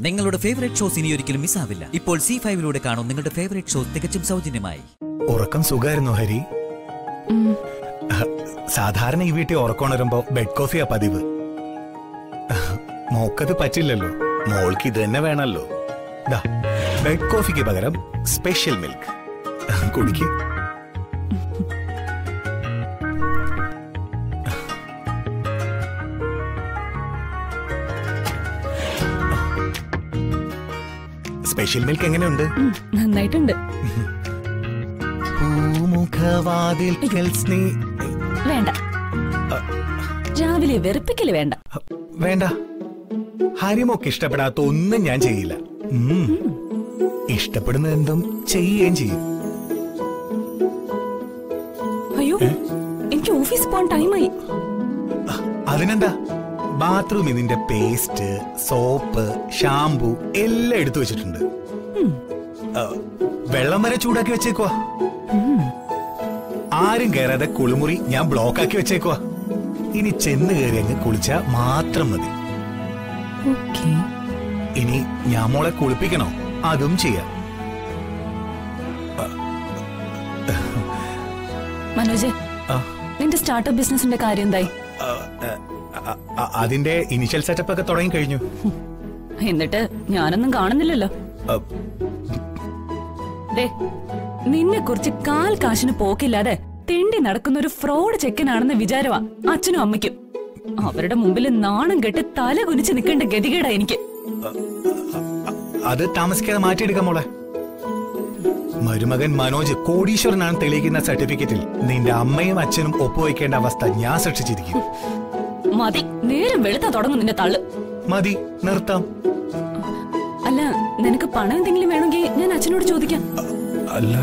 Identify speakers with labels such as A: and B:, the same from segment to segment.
A: നിങ്ങളുടെ favourite shows ഇനി ഒരിക്കലും മിസ്സാവില്ല ഇപ്പോൾ സി ഫൈവിലൂടെ കാണും നിങ്ങളുടെ ഫേവറേറ്റ് ഷോ തികച്ചും സൗജന്യമായി
B: ഉറക്കം സുഖമായിരുന്നു ഹരി അഹ്, സാധാരണ ഈ വീട്ടിൽ ഉറക്കമുണരുമ്പോ ബെഡ് കോഫിയാ പതിവ് അഹ്, മോക്കത് പറ്റില്ലല്ലോ മോൾക്ക് ഇത് തന്നെ വേണമല്ലോ ദാ ബെഡ് കോഫിക്ക് പകരം സ്പെഷ്യൽ മിൽക്ക് കുടിക്ക് സ്പെഷ്യൽ മിൽക്ക് എങ്ങനെയുണ്ട്
C: നന്നായിട്ടുണ്ട്
B: പൂമുഖവാതിൽ സ്നേ
C: വേണ്ട രാവിലെ വെറുപ്പിക്കല് വേണ്ട
B: വേണ്ട ഹരിമോക്ക് ഇഷ്ടപ്പെടാത്ത ഒന്നും ഞാൻ ചെയ്യില്ല ഉം. ഇഷ്ടപ്പെടുന്ന എന്തും ചെയ്യുകയും ചെയ്യും
C: അയ്യോ എനിക്ക് ഓഫീസിൽ പോകാൻ ടൈമായി
B: അതിനെന്താ ബാത്റൂമിൽ നിന്റെ പേസ്റ്റ് സോപ്പ് ഷാംപൂ എല്ലാം എടുത്തു വെച്ചിട്ടുണ്ട് ആ, വെള്ളം വരെ ചൂടാക്കി വെച്ചേക്കുവാ ആരും കയറാതെ കുളിമുറി ഞാൻ ബ്ലോക്ക് ആക്കി വെച്ചേക്കുവാ ഇനി ചെന്ന് കയറി അങ്ങ് കുളിച്ചാ മാത്രം മതി
C: ഓക്കേ
B: ഇനി ഞാൻ മോളെ കുളിപ്പിക്കണോ അതും ചെയ്യാം
C: മനോജ്
B: ആ,
C: നിന്റെ സ്റ്റാർട്ടപ്പ് ബിസിനസിന്റെ കാര്യം എന്തായി
B: ആ, ആ, ആ, അതിന്റെ ഇനിഷ്യൽ സെറ്റപ്പ് ഒക്കെ തുടങ്ങി കഴിഞ്ഞു
C: എന്നിട്ട് ഞാനൊന്നും കാണുന്നില്ലല്ലോ
B: ആ,
C: ദേ നിന്നെ കുറിച്ച് കാൽ കാശിന് പോക്കില്ലാതെ തെണ്ടി നടക്കുന്ന ഒരു ഫ്രോഡ് ചെക്കനാണെന്ന് വിചാരമാ അച്ഛനും അമ്മയ്ക്കും അവരുടെ മുമ്പിൽ നാണം കെട്ട് തല കുനിച്ച് നിൽക്കേണ്ട ഗതികേടാ എനിക്ക്
B: അത് താമസിക്കാതെ മാറ്റിയെടുക്കാം മോളെ മരുമകൻ മനോജ് കോടീശ്വരനാണ് തെളിയിക്കുന്ന സർട്ടിഫിക്കറ്റിൽ നിന്റെ അമ്മയും അച്ഛനും ഒപ്പുവയ്ക്കേണ്ട അവസ്ഥ ഞാൻ സൃഷ്ടിച്ചിരിക്കും
C: മതി നേരം വെളുത്താ തുടങ്ങും നിന്റെ തള്ളു
B: മതി നിർത്താം
C: അല്ല നിനക്ക് പണം എന്തെങ്കിലും വേണമെങ്കിൽ ഞാൻ അച്ഛനോട് ചോദിക്കാം
B: അല്ല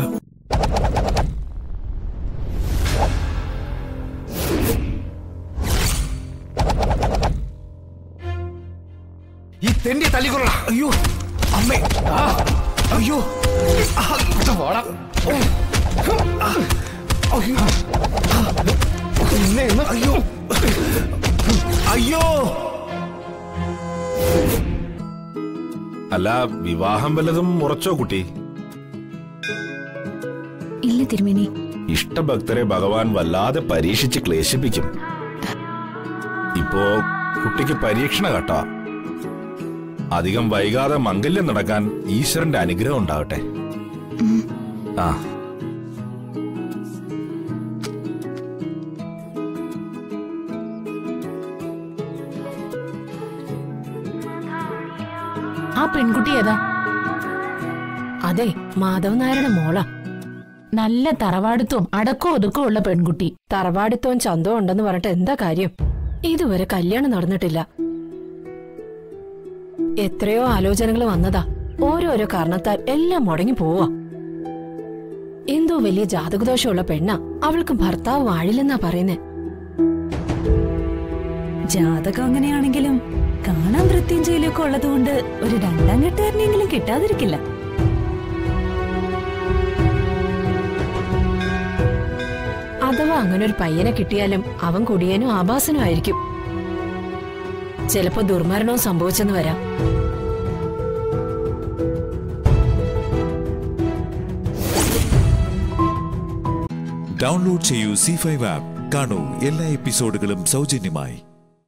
D: ഈ തെണ്ടി തല്ലിക്കൊള്ളണം
B: അയ്യോ അമ്മേ ആ, അയ്യോ ആ,
D: പോടാ
B: ഓ, ആ, അയ്യോ
D: ഇന്ന് ഇന്ന്
B: അയ്യോ അയ്യോ
E: അല്ല വിവാഹം വല്ലതും ഉറച്ചോ കുട്ടി
C: ഇല്ല തിരുമേനി
E: ഇഷ്ടഭക്തരെ ഭഗവാൻ വല്ലാതെ പരീക്ഷിച്ച് ക്ലേശിപ്പിക്കും ഇപ്പോ കുട്ടിക്ക് പരീക്ഷണ കേട്ടാ അധികം വൈകാതെ മംഗല്യം നടക്കാൻ ഈശ്വരന്റെ അനുഗ്രഹം ഉണ്ടാവട്ടെ ആ
F: ആ പെൺകുട്ടി ഏതാ അതെ മാധവ് നായരുടെ മോള നല്ല തറവാടിത്വം അടക്കവും ഒതുക്കവും ഉള്ള പെൺകുട്ടി തറവാടിത്വവും ചന്തവും ഉണ്ടെന്ന് പറഞ്ഞിട്ട് എന്താ കാര്യം ഇതുവരെ കല്യാണം നടന്നിട്ടില്ല എത്രയോ ആലോചനകൾ വന്നതാ ഓരോരോ കാരണത്താൽ എല്ലാം മുടങ്ങി പോവാ എന്തോ വലിയ ജാതകദോഷമുള്ള പെണ്ണ അവൾക്ക് ഭർത്താവ് വാഴില്ലെന്നാ പറയുന്നേ
C: ജാതകം അങ്ങനെയാണെങ്കിലും കാണാൻ വൃത്തിയും ചെയ്യലൊക്കെ ഉള്ളതുകൊണ്ട് ഒരു രണ്ടാം കെട്ടുകാരനെങ്കിലും കിട്ടാതിരിക്കില്ല
F: അഥവാ അങ്ങനെ ഒരു പയ്യനെ കിട്ടിയാലും അവൻ കുടിയനും ആഭാസനും ആയിരിക്കും ചിലപ്പോ ദുർമരണവും സംഭവിച്ചെന്ന് വരാം
G: ഡൗൺലോഡ് ചെയ്യൂ സി ഫൈവ് ആപ്പ് കാണൂ എല്ലാ എപ്പിസോഡുകളും സൗജന്യമായി